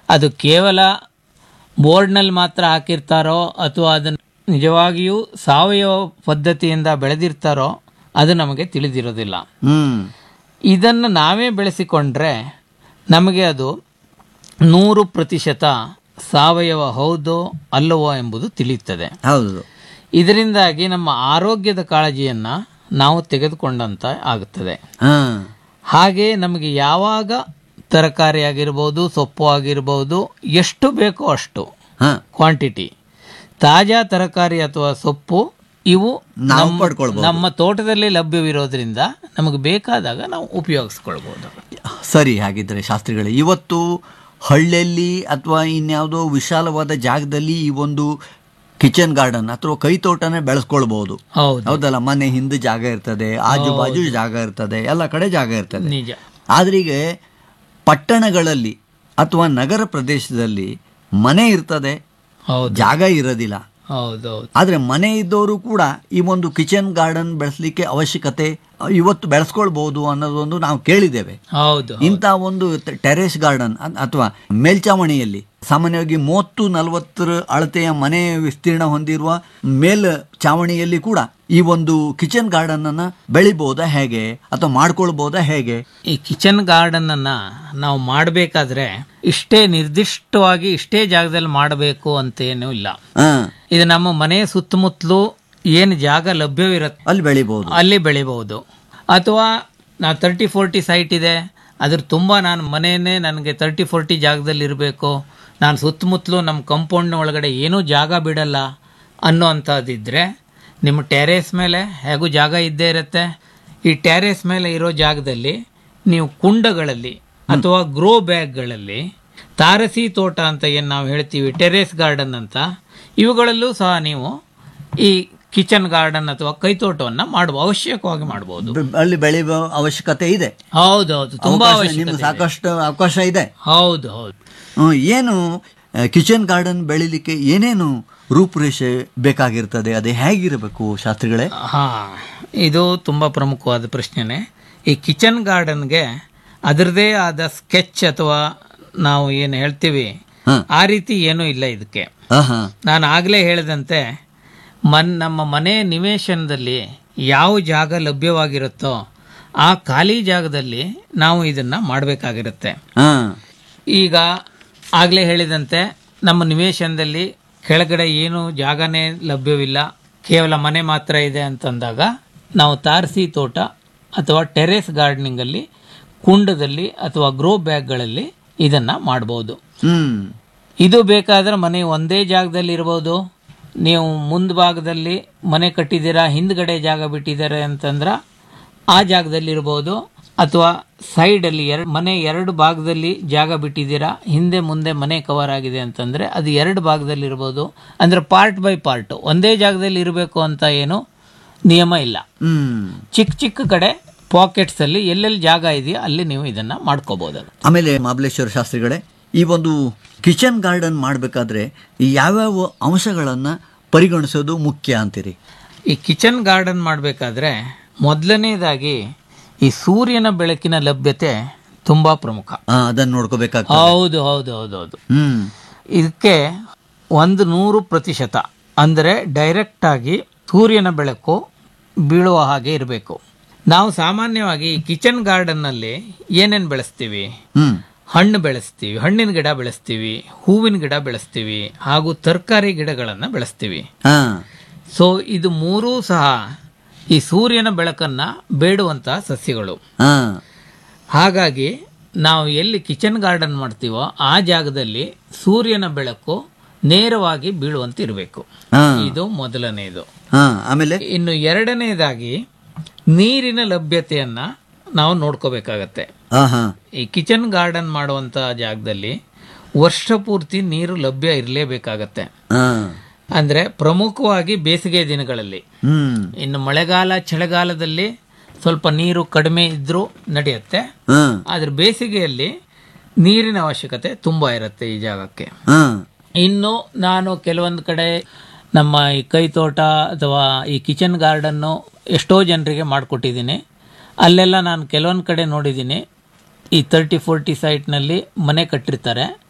ಅದು ಕೇವಲ ಬೋರ್ಡ್ನಲ್ಲಿ ಮಾತ್ರ ಹಾಕಿರ್ತಾರೋ ಅಥವಾ ಅದನ್ನು ನಿಜವಾಗಿಯೂ ಸಾವಯವ ಪದ್ಧತಿಯಿಂದ ಬೆಳೆದಿರ್ತಾರೋ ಅದು ನಮಗೆ ತಿಳಿದಿರೋದಿಲ್ಲ ಹ್ಮ್ ಇದನ್ನು ನಾವೇ ಬೆಳೆಸಿಕೊಂಡ್ರೆ ನಮಗೆ ಅದು ನೂರು ಪ್ರತಿಶತ ಸಾವಯವ ಹೌದೋ ಅಲ್ಲವೋ ಎಂಬುದು ತಿಳಿಯುತ್ತದೆ ಹೌದು ಇದರಿಂದಾಗಿ ನಮ್ಮ ಆರೋಗ್ಯದ ಕಾಳಜಿಯನ್ನು ನಾವು ತೆಗೆದುಕೊಂಡಂತ ಆಗುತ್ತದೆ ಹಾ ಹಾಗೆ ನಮಗೆ ಯಾವಾಗ ತರಕಾರಿ ಆಗಿರ್ಬೋದು ಸೊಪ್ಪು ಆಗಿರ್ಬೋದು ಎಷ್ಟು ಬೇಕೋ ಅಷ್ಟು ಹಾ ಕ್ವಾಂಟಿಟಿ ತಾಜಾ ತರಕಾರಿ ಅಥವಾ ಸೊಪ್ಪು ಇವು ನಾವು ನಮ್ಮ- ಪಡ್ಕೊಳ್ಬೋದು. ನಮ್ಮ ತೋಟದಲ್ಲಿ ಲಭ್ಯವಿರೋದ್ರಿಂದ ನಮಗೆ ಬೇಕಾದಾಗ ನಾವು ಉಪಯೋಗಿಸ್ಕೊಳ್ಬೋದು ಸರಿ ಹಾಗಿದ್ರೆ ಶಾಸ್ತ್ರಿಗಳೇ ಇವತ್ತು ಹಳ್ಳಿಯಲ್ಲಿ ಅಥವಾ ಇನ್ಯಾವುದೋ ವಿಶಾಲವಾದ ಜಾಗದಲ್ಲಿ ಈ ಒಂದು ಕಿಚನ್ ಗಾರ್ಡನ್ ಅಥವಾ ಕೈ ತೋಟನೇ ಬೆಳೆಸ್ಕೊಳ್ಬಹುದು ಹೌದು ಹೌದಲ್ಲ ಮನೆ ಹಿಂದೆ ಜಾಗ ಇರ್ತದೆ ಆಜು ಬಾಜು ಜಾಗ ಇರ್ತದೆ ಎಲ್ಲ ಕಡೆ ಜಾಗ ಇರ್ತದೆ ನಿಜ ಆದ್ರೆ ಈಗ ಪಟ್ಟಣಗಳಲ್ಲಿ ಅಥವಾ ನಗರ ಪ್ರದೇಶದಲ್ಲಿ ಮನೆ ಇರ್ತದೆ ಹೌದು ಜಾಗ ಇರೋದಿಲ್ಲ ಹೌದೌದು ಆದ್ರೆ ಮನೆ ಇದ್ದವರು ಕೂಡ ಈ ಒಂದು ಕಿಚನ್ ಗಾರ್ಡನ್ ಬೆಳೆಸಲಿಕ್ಕೆ ಅವಶ್ಯಕತೆ ಇವತ್ತು ಬೆಳೆಸ್ಕೊಳ್ಬಹುದು ಅನ್ನೋದೊಂದು ನಾವು ಕೇಳಿದ್ದೇವೆ ಹೌದು ಇಂಥ ಒಂದು ಟೆರೇಸ್ ಗಾರ್ಡನ್ ಅಥವಾ ಮೇಲ್ಚಾವಣಿಯಲ್ಲಿ ಸಾಮಾನ್ಯವಾಗಿ ಮೂವತ್ತು ನಲವತ್ತರ ಅಳತೆಯ ಮನೆ ವಿಸ್ತೀರ್ಣ ಹೊಂದಿರುವ ಮೇಲ್ ಚಾವಣಿಯಲ್ಲಿ ಕೂಡ ಈ ಒಂದು ಕಿಚನ್ ಗಾರ್ಡನ್ ಅನ್ನ ಬೆಳಿಬಹುದಾ ಹೇಗೆ ಅಥವಾ ಮಾಡ್ಕೊಳ್ಬಹುದಾ ಹೇಗೆ ಈ ಕಿಚನ್ ಗಾರ್ಡನ್ ಅನ್ನ ನಾವು ಮಾಡಬೇಕಾದ್ರೆ ಇಷ್ಟೇ ನಿರ್ದಿಷ್ಟವಾಗಿ ಇಷ್ಟೇ ಜಾಗದಲ್ಲಿ ಮಾಡಬೇಕು ಅಂತ ಏನೂ ಇಲ್ಲ ಹ ಇದು ನಮ್ಮ ಮನೆಯ ಸುತ್ತಮುತ್ತಲು ಏನು ಜಾಗ ಲಭ್ಯವಿರುತ್ತೆ ಅಲ್ಲಿ ಬೆಳಿಬಹುದು ಅಲ್ಲಿ ಬೆಳಿಬಹುದು ಅಥವಾ ನಾವು ತರ್ಟಿ ಫೋರ್ಟಿ ಸೈಟ್ ಇದೆ ಅದ್ರ ತುಂಬ ನಾನು ಮನೆಯೇ ನನಗೆ ತರ್ಟಿ ಫೋರ್ಟಿ ಜಾಗದಲ್ಲಿ ಇರಬೇಕು ನಾನು ಸುತ್ತಮುತ್ತಲು ನಮ್ಮ ಕಂಪೌಂಡ್ನ ಒಳಗಡೆ ಏನೂ ಜಾಗ ಬಿಡಲ್ಲ ಅನ್ನೋ ಅಂಥದ್ದಿದ್ರೆ ನಿಮ್ಮ ಟೆರೇಸ್ ಮೇಲೆ ಹೇಗೂ ಜಾಗ ಇದ್ದೇ ಇರುತ್ತೆ ಈ ಟೆರೇಸ್ ಮೇಲೆ ಇರೋ ಜಾಗದಲ್ಲಿ ನೀವು ಕುಂಡಗಳಲ್ಲಿ ಅಥವಾ ಗ್ರೋ ಬ್ಯಾಗ್ಗಳಲ್ಲಿ ತಾರಸಿ ತೋಟ ಅಂತ ಏನು ನಾವು ಹೇಳ್ತೀವಿ ಟೆರೇಸ್ ಗಾರ್ಡನ್ ಅಂತ ಇವುಗಳಲ್ಲೂ ಸಹ ನೀವು ಈ ಕಿಚನ್ ಗಾರ್ಡನ್ ಅಥವಾ ಕೈತೋಟವನ್ನು ಮಾಡುವ ಅವಶ್ಯಕವಾಗಿ ಮಾಡಬಹುದು ಬೆ- ಅಲ್ಲಿ ಬೆಳೆಯುವ ಅವಶ್ಯಕತೆ ಇದೆ ಹೌದೌದು ತುಂಬಾ ಅವಕಾಶ- ಅವಶ್ಯಕತೆ ನಿಮ್ಗೆ ಇದೆ. ಸಾಕಷ್ಟು ಅವಕಾಶ ಇದೆ ಹೌದು ಹೌದು ಹ್ಮ್, ಏನು ಕಿಚನ್ ಗಾರ್ಡನ್ ಬೆಳಿಲಿಕ್ಕೆ ಏನೇನು ರೂಪುರೇಷೆ ಬೇಕಾಗಿರ್ತದೆ ಅದೇ ಹೇಗಿರಬೇಕು ಶಾಸ್ತ್ರಿಗಳೇ ಹಾ ಇದು ತುಂಬಾ ಪ್ರಮುಖವಾದ ಪ್ರಶ್ನೆನೆ ಈ ಕಿಚನ್ ಗಾರ್ಡನ್ಗೆ ಅದರದೇ ಆದ ಸ್ಕೆಚ್ ಅಥವಾ ನಾವು ಏನು ಹೇಳ್ತೀವಿ ಹ. ಆ ರೀತಿ ಏನೂ ಇಲ್ಲ ಇದಕ್ಕೆ ಆಹಾ ನಾನು ಆಗಲೇ ಹೇಳಿದಂತೆ ಮನ್ ನಮ್ಮ ಮನೆ ನಿವೇಶನದಲ್ಲಿ ಯಾವ ಜಾಗ ಲಭ್ಯವಾಗಿರುತ್ತೋ ಆ ಖಾಲಿ ಜಾಗದಲ್ಲಿ ನಾವು ಇದನ್ನು ಮಾಡಬೇಕಾಗಿರುತ್ತೆ ಹಾ ಈಗ ಆಗಲೇ ಹೇಳಿದಂತೆ ನಮ್ಮ ನಿವೇಶನದಲ್ಲಿ ಕೆಳಗಡೆ ಏನು ಜಾಗನೇ ಲಭ್ಯವಿಲ್ಲ ಕೇವಲ ಮನೆ ಮಾತ್ರ ಇದೆ ಅಂತಂದಾಗ ನಾವು ತಾರಸಿ ತೋಟ ಅಥವಾ ಟೆರೇಸ್ ಗಾರ್ಡನಿಂಗಲ್ಲಿ ಕುಂಡದಲ್ಲಿ ಅಥವಾ ಗ್ರೋ ಬ್ಯಾಗ್ಗಳಲ್ಲಿ ಇದನ್ನು ಮಾಡ್ಬೋದು ಹ್ಮ್ ಇದು ಬೇಕಾದ್ರೆ ಮನೆ ಒಂದೇ ಜಾಗದಲ್ಲಿ ಇರ್ಬೋದು ನೀವು ಮುಂದ್ ಭಾಗದಲ್ಲಿ ಮನೆ ಕಟ್ಟಿದ್ದೀರಾ ಹಿಂದ್ಗಡೆ ಜಾಗ ಬಿಟ್ಟಿದ್ದಾರೆ ಅಂತಂದ್ರೆ ಆ ಜಾಗದಲ್ಲಿ ಇರ್ಬೋದು ಅಥವಾ ಸೈಡಲ್ಲಿ ಎರಡು ಮನೆ ಎರಡು ಭಾಗದಲ್ಲಿ ಜಾಗ ಬಿಟ್ಟಿದ್ದೀರಾ ಹಿಂದೆ ಮುಂದೆ ಮನೆ ಕವರ್ ಆಗಿದೆ ಅಂತಂದರೆ ಅದು ಎರಡು ಭಾಗದಲ್ಲಿ ಇರ್ಬೋದು ಅಂದರೆ ಪಾರ್ಟ್ ಬೈ ಪಾರ್ಟ್ ಒಂದೇ ಜಾಗದಲ್ಲಿ ಇರಬೇಕು ಅಂತ ಏನು ನಿಯಮ ಇಲ್ಲ ಹ್ಮ್ ಚಿಕ್ಕ ಚಿಕ್ಕ ಕಡೆ ಪಾಕೆಟ್ಸಲ್ಲಿ ಎಲ್ಲೆಲ್ಲಿ ಜಾಗ ಇದೆಯೋ ಅಲ್ಲಿ ನೀವು ಇದನ್ನು ಮಾಡ್ಕೋಬೋದು ಆಮೇಲೆ ಮಹಾಬಲೇಶ್ವರ ಶಾಸ್ತ್ರಿಗಳೇ ಈ ಒಂದು ಕಿಚನ್ ಗಾರ್ಡನ್ ಮಾಡಬೇಕಾದ್ರೆ ಯಾವ್ಯಾವ ಅಂಶಗಳನ್ನ ಪರಿಗಣಿಸೋದು ಮುಖ್ಯ ಅಂತೀರಿ ಈ ಕಿಚನ್ ಗಾರ್ಡನ್ ಮಾಡಬೇಕಾದ್ರೆ ಮೊದಲನೇದಾಗಿ ಈ ಸೂರ್ಯನ ಬೆಳಕಿನ ಲಭ್ಯತೆ ತುಂಬ ಪ್ರಮುಖ ಆ, ಅದನ್ನ ನೋಡ್ಕೋಬೇಕಾಗ್ತದೆ ಹೌದು ಹೌದು ಹೌದು ಹೌದು ಹ್ಮ್ ಇದಕ್ಕೆ ಒಂದು ನೂರು ಪ್ರತಿಶತ ಅಂದರೆ ಡೈರೆಕ್ಟಾಗಿ ಸೂರ್ಯನ ಬೆಳಕು ಬೀಳುವ ಹಾಗೆ ಇರಬೇಕು ನಾವು ಸಾಮಾನ್ಯವಾಗಿ ಈ ಕಿಚನ್ ಗಾರ್ಡನ್ನಲ್ಲಿ ಏನೇನು ಬೆಳೆಸ್ತೀವಿ ಹ್ಮ್ ಹಣ್ಣು ಬೆಳೆಸ್ತೀವಿ ಹಣ್ಣಿನ ಗಿಡ ಬೆಳೆಸ್ತೀವಿ ಹೂವಿನ ಗಿಡ ಬೆಳೆಸ್ತೀವಿ ಹಾಗೂ ತರಕಾರಿ ಗಿಡಗಳನ್ನು ಬೆಳೆಸ್ತೀವಿ ಹಾ ಸೊ ಇದು ಮೂರೂ ಸಹ ಈ ಸೂರ್ಯನ ಬೆಳಕನ್ನು ಬೇಡುವಂತಹ ಸಸ್ಯಗಳು ಹಾ ಹಾಗಾಗಿ ನಾವು ಎಲ್ಲಿ ಕಿಚನ್ ಗಾರ್ಡನ್ ಮಾಡ್ತೀವೋ ಆ ಜಾಗದಲ್ಲಿ ಸೂರ್ಯನ ಬೆಳಕು ನೇರವಾಗಿ ಬೀಳುವಂತೆ ಇರಬೇಕು ಹಾ ಇದು ಮೊದಲನೆಯದು ಹಾ ಆಮೇಲೆ ಇನ್ನು ಎರಡನೇದಾಗಿ ನೀರಿನ ಲಭ್ಯತೆಯನ್ನ ನಾವು ನೋಡ್ಕೋಬೇಕಾಗತ್ತೆ ಹಾ ಹಾ ಈ ಕಿಚನ್ ಗಾರ್ಡನ್ ಮಾಡುವಂತ ಜಾಗದಲ್ಲಿ ವರ್ಷ ಪೂರ್ತಿ ನೀರು ಲಭ್ಯ ಇರಲೇಬೇಕಾಗತ್ತೆ ಹಾ ಅಂದ್ರೆ ಪ್ರಮುಖವಾಗಿ ಬೇಸಿಗೆ ದಿನಗಳಲ್ಲಿ ಹ್ಮ್ ಇನ್ನು ಮಳೆಗಾಲ ಚಳಿಗಾಲದಲ್ಲಿ ಸ್ವಲ್ಪ ನೀರು ಕಡಿಮೆ ಇದ್ರೂ ನಡೆಯುತ್ತೆ ಹಾ ಆದ್ರೆ ಬೇಸಿಗೆಯಲ್ಲಿ ನೀರಿನ ಅವಶ್ಯಕತೆ ತುಂಬಾ ಇರುತ್ತೆ ಈ ಜಾಗಕ್ಕೆ ಹಾ ಇನ್ನು ನಾನು ಕೆಲವೊಂದು ಕಡೆ ನಮ್ಮ ಈ ಕೈ ತೋಟ ಅಥವಾ ಈ ಕಿಚನ್ ಗಾರ್ಡನ್ನು ಎಷ್ಟೋ ಜನರಿಗೆ ಮಾಡಿಕೊಟ್ಟಿದ್ದೀನಿ ಅಲ್ಲೆಲ್ಲ ನಾನು ಕೆಲವೊಂದು ಕಡೆ ನೋಡಿದ್ದೀನಿ ಈ ತರ್ಟಿ ಫೋರ್ಟಿ ಸೈಟ್ನಲ್ಲಿ ಮನೆ ಕಟ್ಟಿರ್ತಾರೆ